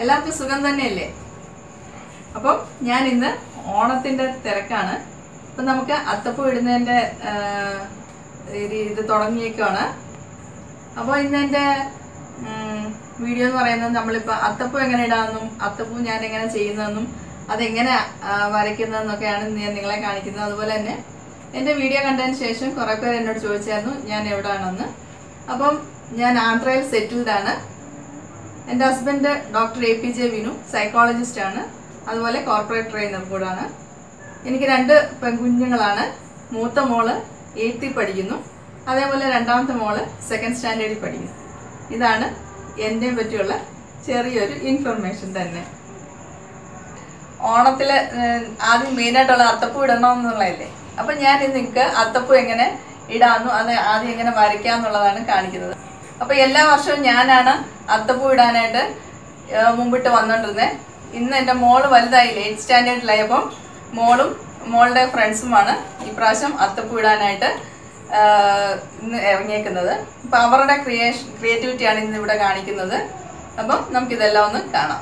എല്ലാവർക്കും സുഖം തന്നെയല്ലേ അപ്പം ഞാൻ ഇന്ന് ഓണത്തിന്റെ തിരക്കാണ് അപ്പം നമുക്ക് അത്തപ്പൂ ഇടുന്നതിന്റെ ആ, ഒരു ഇത് തുടങ്ങിയേക്കാണ് അപ്പോൾ ഇന്ന് എൻ്റെ വീഡിയോ എന്ന് പറയുന്നത് നമ്മളിപ്പോൾ അത്തപ്പൂ എങ്ങനെ ഇടാമെന്നും അത്തപ്പൂ ഞാൻ എങ്ങനെ ചെയ്യുന്നതെന്നും അതെങ്ങനെ ആ, വരയ്ക്കുന്നതെന്നൊക്കെയാണ് ഇന്ന് ഞാൻ നിങ്ങളെ കാണിക്കുന്നത് അതുപോലെ തന്നെ എൻ്റെ വീഡിയോ കണ്ടതിന് ശേഷം കുറേ പേര് എന്നോട് ചോദിച്ചായിരുന്നു ഞാൻ എവിടെയാണെന്ന് അപ്പം ഞാൻ ആന്ധ്രയിൽ സെറ്റിൽഡ് ആണ് എൻ്റെ husband doctor A P J Vinu psychologist ആണ് അതുപോലെ കോർപ്പറേറ്റ് ട്രെയിനർ കൂടാണ് എനിക്ക് രണ്ട് പെൺകുഞ്ഞുങ്ങളാണ് മൂത്ത മോള് എയ്ത്തിൽ പഠിക്കുന്നു അതേപോലെ രണ്ടാമത്തെ മോള് സെക്കൻഡ് സ്റ്റാൻഡേർഡിൽ പഠിക്കുന്നു ഇതാണ് എന്നെ പറ്റിയുള്ള ചെറിയൊരു ഇൻഫർമേഷൻ തന്നെ ഓണത്തില് ഏഹ്, ആദ്യം മെയിനായിട്ടുള്ള അത്തപ്പൂ ഇടണമെന്നുള്ളതല്ലേ അപ്പൊ ഞാൻ ഇന്ന് നിങ്ങൾക്ക് അത്തപ്പൂ എങ്ങനെ ഇടാമെന്നും അത് ആദ്യം എങ്ങനെ വരയ്ക്കാന്നുള്ളതാണ് കാണിക്കുന്നത് അപ്പൊ എല്ലാ വർഷവും ഞാനാണ് അത്തപ്പൂ ഇടാനായിട്ട് ഏഹ്, മുമ്പിട്ട് വന്നോണ്ടിരുന്നത് ഇന്ന് എൻ്റെ മോള് വലുതായില്ലേ എയ്റ്റ് സ്റ്റാൻഡേർഡിലായി അപ്പം മോളും മോളുടെ ഫ്രണ്ട്സുമാണ് ഇപ്രാവശ്യം അത്തപ്പൂ ഇടാനായിട്ട് ആഹ്, ഇന്ന് ഇറങ്ങിയേക്കുന്നത് അപ്പം അവരുടെ ക്രിയേഷൻ ക്രിയേറ്റിവിറ്റിയാണ് ഇന്ന് ഇവിടെ കാണിക്കുന്നത് അപ്പം നമുക്കിതെല്ലാം ഒന്ന് കാണാം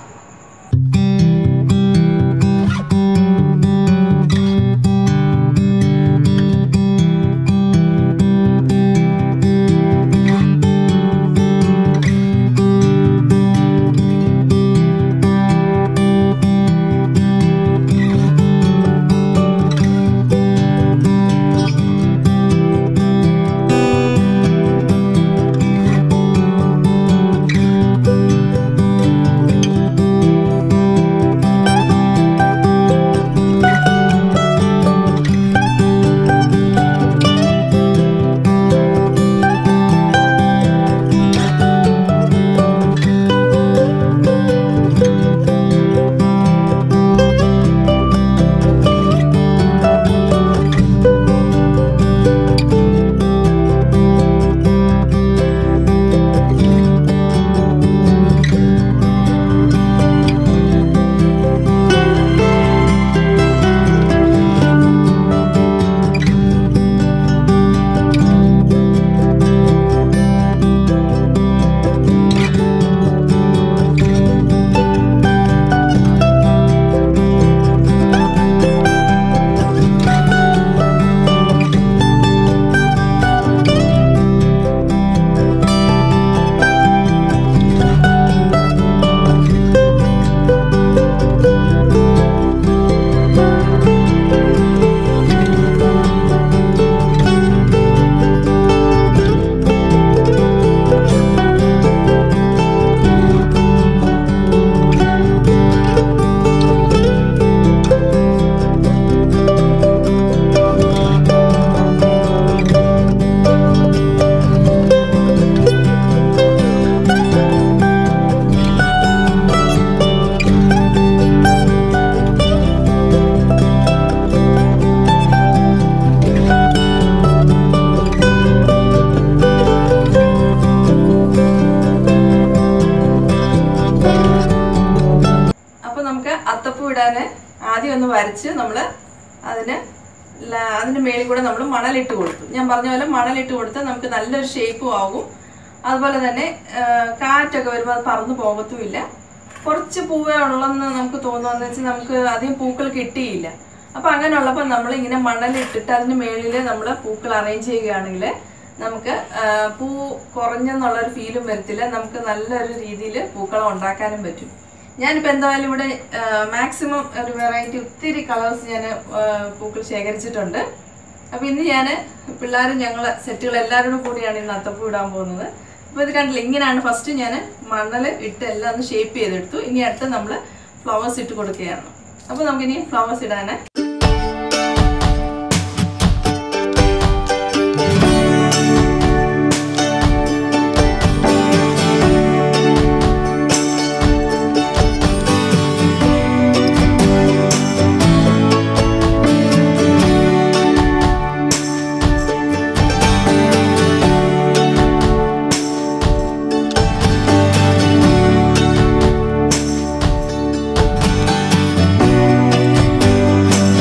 അപ്പൊ നമുക്ക് അത്തപ്പൂ ഇടാന് ആദ്യം ഒന്ന് വരച്ച് നമ്മൾ അതിന് ല- അതിന് മേളിൽ കൂടെ നമ്മൾ മണലിട്ട് കൊടുത്തു ഞാൻ പറഞ്ഞ പോലെ മണലിട്ട് കൊടുത്താൽ നമുക്ക് നല്ലൊരു ഷേപ്പും ആകും അതുപോലെ തന്നെ ആ, കാറ്റൊക്കെ വരുമ്പോൾ അത് പറന്നു പോകത്തുമില്ല കുറച്ച് പൂവേ ഉള്ളെന്ന് നമുക്ക് തോന്നുമെന്ന് വെച്ചാൽ നമുക്ക് അധികം പൂക്കൾ കിട്ടിയില്ല അപ്പൊ അങ്ങനെയുള്ളപ്പോൾ നമ്മൾ ഇങ്ങനെ മണലിട്ടിട്ട് അതിന് മേളിൽ നമ്മൾ പൂക്കൾ അറേഞ്ച് ചെയ്യുകയാണെങ്കിൽ നമുക്ക് ആ, പൂ കുറഞ്ഞെന്നുള്ളൊരു ഫീലും വരത്തില്ല നമുക്ക് നല്ലൊരു രീതിയിൽ പൂക്കളം ഉണ്ടാക്കാനും പറ്റും ഞാനിപ്പോൾ എന്തായാലും ഇവിടെ മാക്സിമം ഒരു വെറൈറ്റി ഒത്തിരി കളേഴ്സ് ഞാൻ പൂക്കൾ ശേഖരിച്ചിട്ടുണ്ട് അപ്പോൾ ഇന്ന് ഞാൻ പിള്ളേരും ഞങ്ങൾ സെറ്റുകൾ എല്ലാവരോടും കൂടിയാണ് ഇന്ന് അത്തപ്പൂ ഇടാൻ പോകുന്നത് അപ്പോൾ ഇത് കണ്ടില്ല ഇങ്ങനെയാണ് ഫസ്റ്റ് ഞാൻ മണ്ണൽ ഇട്ട് എല്ലാം ഒന്ന് ഷേപ്പ് ചെയ്തെടുത്തു ഇനി അടുത്ത് നമ്മൾ ഫ്ലവേഴ്സ് ഇട്ട് കൊടുക്കുകയാണ് അപ്പോൾ നമുക്കിനി ഫ്ലവേഴ്സ് ഇടാൻ Thank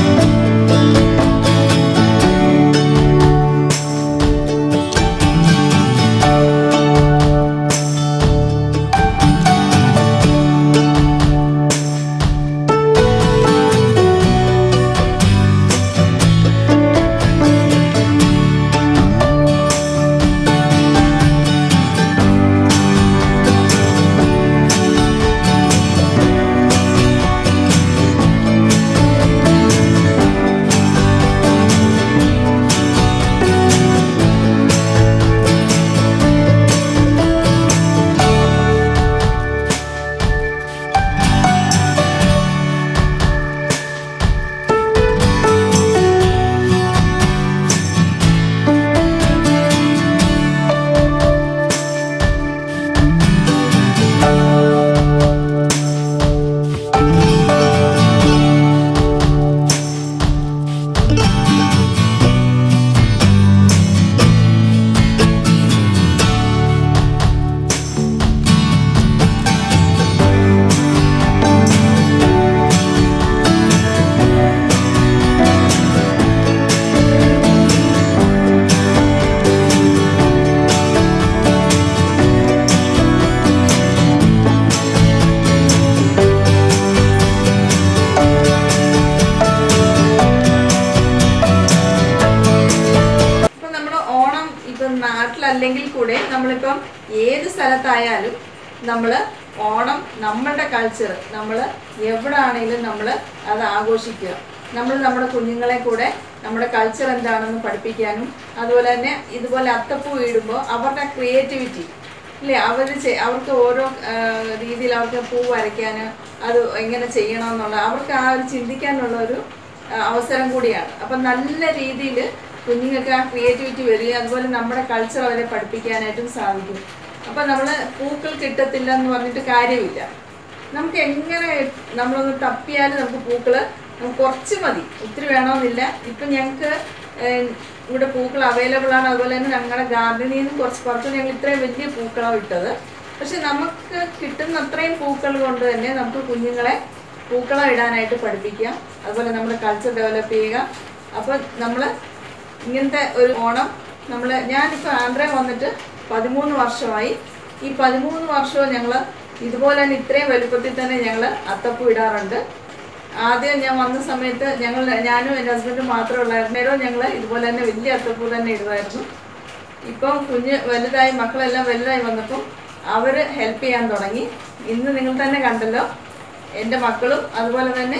ഇപ്പം നാട്ടിലല്ലെങ്കിൽ കൂടെ നമ്മളിപ്പം ഏത് സ്ഥലത്തായാലും നമ്മൾ ഓണം നമ്മളുടെ കൾച്ചർ നമ്മൾ എവിടെ ആണെങ്കിലും നമ്മൾ അത് ആഘോഷിക്കുക നമ്മൾ നമ്മുടെ കുഞ്ഞുങ്ങളെ കൂടെ നമ്മുടെ കൾച്ചർ എന്താണെന്ന് പഠിപ്പിക്കാനും അതുപോലെ തന്നെ ഇതുപോലെ അത്തപ്പൂ ഇടുമ്പോൾ അവരുടെ ക്രിയേറ്റിവിറ്റി ഇല്ലേ അവർ അവർക്ക് ഓരോ ആ, രീതിയിൽ അവർക്ക് പൂ വരയ്ക്കാൻ അത് എങ്ങനെ ചെയ്യണമെന്നുള്ള അവർക്ക് ആ ഒരു ചിന്തിക്കാനുള്ള ഒരു ആ, അവസരം കൂടിയാണ് അപ്പം നല്ല രീതിയിൽ കുഞ്ഞുങ്ങൾക്ക് ആ ക്രിയേറ്റിവിറ്റി വരിക അതുപോലെ നമ്മുടെ കൾച്ചർ അവരെ പഠിപ്പിക്കാനായിട്ടും സാധിക്കും അപ്പം നമ്മൾ പൂക്കൾ കിട്ടത്തില്ല എന്ന് പറഞ്ഞിട്ട് കാര്യമില്ല നമുക്ക് എങ്ങനെ നമ്മളൊന്ന് തപ്പിയാലും നമുക്ക് പൂക്കൾ നമുക്ക് കുറച്ച് മതി ഒത്തിരി വേണമെന്നില്ല ഇപ്പം ഞങ്ങൾക്ക് ഇവിടെ പൂക്കൾ അവൈലബിൾ ആണ് അതുപോലെ തന്നെ ഞങ്ങളുടെ ഗാർഡനിൽ നിന്ന് കുറച്ച് കുറച്ച് ഞങ്ങൾ ഇത്രയും വലിയ പൂക്കളാണ് ഇട്ടത് പക്ഷെ നമുക്ക് കിട്ടുന്ന അത്രയും പൂക്കൾ കൊണ്ട് തന്നെ നമുക്ക് കുഞ്ഞുങ്ങളെ പൂക്കളം ഇടാനായിട്ട് പഠിപ്പിക്കാം അതുപോലെ നമ്മുടെ കൾച്ചർ ഡെവലപ്പ് ചെയ്യുക അപ്പോൾ നമ്മൾ ഇങ്ങനത്തെ ഒരു ഓണം നമ്മൾ ഞാനിപ്പോൾ ആന്ധ്ര വന്നിട്ട് പതിമൂന്ന് വർഷമായി ഈ പതിമൂന്ന് വർഷവും ഞങ്ങൾ ഇതുപോലെ തന്നെ ഇത്രയും വലുപ്പത്തിൽ തന്നെ ഞങ്ങൾ അത്തപ്പൂ ഇടാറുണ്ട് ആദ്യം ഞാൻ വന്ന സമയത്ത് ഞങ്ങൾ ഞാനും എൻ്റെ ഹസ്ബൻഡും മാത്രമേ ഉള്ളായിരുന്നു നേരം ഞങ്ങൾ ഇതുപോലെ തന്നെ വലിയ അത്തപ്പൂ തന്നെ ഇടുമായിരുന്നു ഇപ്പം കുഞ്ഞ് വലുതായി മക്കളെല്ലാം വലുതായി വന്നപ്പം അവർ ഹെൽപ്പ് ചെയ്യാൻ തുടങ്ങി ഇന്ന് നിങ്ങൾ തന്നെ കണ്ടല്ലോ എൻ്റെ മക്കളും അതുപോലെ തന്നെ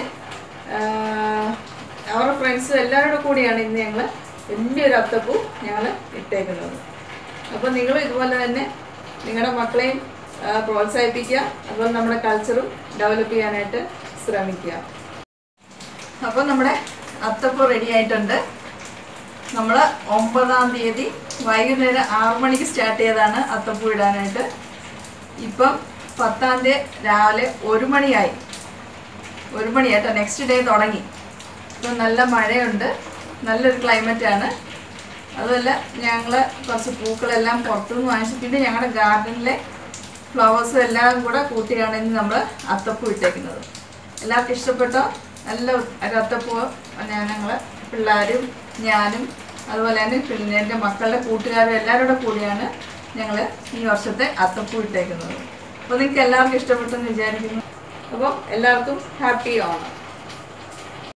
ആഹ്, അവരുടെ ഫ്രണ്ട്സും എല്ലാവരുടെ കൂടിയാണ് ഇന്ന് ഞങ്ങൾ വലിയൊരു അത്തപ്പൂ ഞങ്ങൾ ഇട്ടേക്കുന്നത് അപ്പോൾ നിങ്ങൾ ഇതുപോലെ തന്നെ നിങ്ങളുടെ മക്കളെയും ആ, പ്രോത്സാഹിപ്പിക്കുക അതുപോലെ നമ്മുടെ കൾച്ചറും ഡെവലപ്പ് ചെയ്യാനായിട്ട് ശ്രമിക്കുക അപ്പോൾ നമ്മുടെ അത്തപ്പൂ റെഡി ആയിട്ടുണ്ട് നമ്മൾ ഒമ്പതാം തീയതി വൈകുന്നേരം ആറു മണിക്ക് സ്റ്റാർട്ട് ചെയ്തതാണ് അത്തപ്പൂ ഇടാനായിട്ട് ഇപ്പം പത്താം തീയതി രാവിലെ ഒരു മണിയായി ഒരു മണിയായിട്ടോ നെക്സ്റ്റ് ഡേ തുടങ്ങി ഇപ്പം നല്ല മഴയുണ്ട് നല്ലൊരു ക്ലൈമറ്റാണ് അതുമല്ല ഞങ്ങൾ കുറച്ച് പൂക്കളെല്ലാം പുറത്തുനിന്ന് വാങ്ങിച്ചു പിന്നെ ഞങ്ങളുടെ ഗാർഡനിലെ ഫ്ലവേഴ്സും എല്ലാം കൂടെ കൂട്ടിയാണ് ഇന്ന് നമ്മൾ അത്തപ്പൂ ഇട്ടേക്കുന്നത് എല്ലാവർക്കും ഇഷ്ടപ്പെട്ടോ നല്ല ഒരു അത്തപ്പൂ ഞങ്ങൾ പിള്ളേരും ഞാനും അതുപോലെ തന്നെ പിന്നെ എൻ്റെ മക്കളുടെ കൂട്ടുകാരും എല്ലാവരുടെ കൂടിയാണ് ഞങ്ങൾ ഈ വർഷത്തെ അത്തപ്പൂ ഇട്ടേക്കുന്നത് അപ്പോൾ നിങ്ങൾക്ക് എല്ലാവർക്കും ഇഷ്ടപ്പെട്ടെന്ന് വിചാരിക്കുന്നു അപ്പോൾ എല്ലാവർക്കും ഹാപ്പി ഓണം